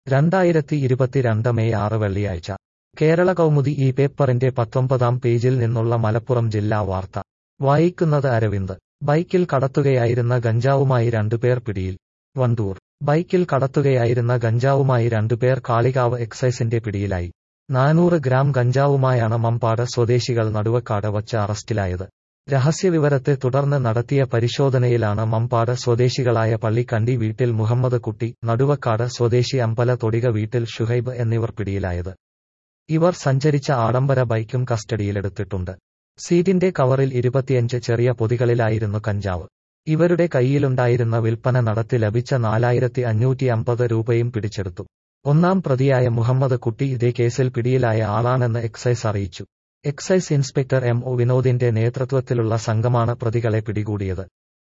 രണ്ടായിരത്തി ഇരുപത്തിരണ്ട് മെയ് ആറ് വെള്ളിയാഴ്ച കേരള കൗമുദി ഈ പേപ്പറിന്റെ പത്തൊമ്പതാം പേജിൽ നിന്നുള്ള മലപ്പുറം ജില്ലാ വാർത്ത വായിക്കുന്നത് അരവിന്ദ് ബൈക്കിൽ കടത്തുകയായിരുന്ന ഗഞ്ചാവുമായി രണ്ടുപേർ പിടിയിൽ വണ്ടൂർ ബൈക്കിൽ കടത്തുകയായിരുന്ന ഗഞ്ചാവുമായി രണ്ടുപേർ കാളികാവ് എക്സൈസിന്റെ പിടിയിലായി നാനൂറ് ഗ്രാം ഗഞ്ചാവുമായാണ് മമ്പാട് സ്വദേശികൾ നടുവക്കാട് വച്ച് അറസ്റ്റിലായത് രഹസ്യവിവരത്തെ തുടർന്ന് നടത്തിയ പരിശോധനയിലാണ് മമ്പാട് സ്വദേശികളായ പള്ളിക്കണ്ടി വീട്ടിൽ മുഹമ്മദ് കുട്ടി നടുവക്കാട് സ്വദേശി അമ്പല തൊടിക വീട്ടിൽ ഷുഹൈബ് എന്നിവർ പിടിയിലായത് ഇവർ സഞ്ചരിച്ച ആഡംബര ബൈക്കും കസ്റ്റഡിയിലെടുത്തിട്ടുണ്ട് സീറ്റിന്റെ കവറിൽ ഇരുപത്തിയഞ്ച് ചെറിയ പൊതികളിലായിരുന്നു കഞ്ചാവ് ഇവരുടെ കൈയിലുണ്ടായിരുന്ന വിൽപ്പന നടത്തി ലഭിച്ച നാലായിരത്തി അഞ്ഞൂറ്റി അമ്പത് രൂപയും പിടിച്ചെടുത്തു ഒന്നാം പ്രതിയായ മുഹമ്മദ് കുട്ടി ഇതേ കേസിൽ പിടിയിലായ ആളാണെന്ന് എക്സൈസ് അറിയിച്ചു എക്സൈസ് ഇൻസ്പെക്ടർ എം ഒ വിനോദിന്റെ നേതൃത്വത്തിലുള്ള സംഘമാണ് പ്രതികളെ പിടികൂടിയത്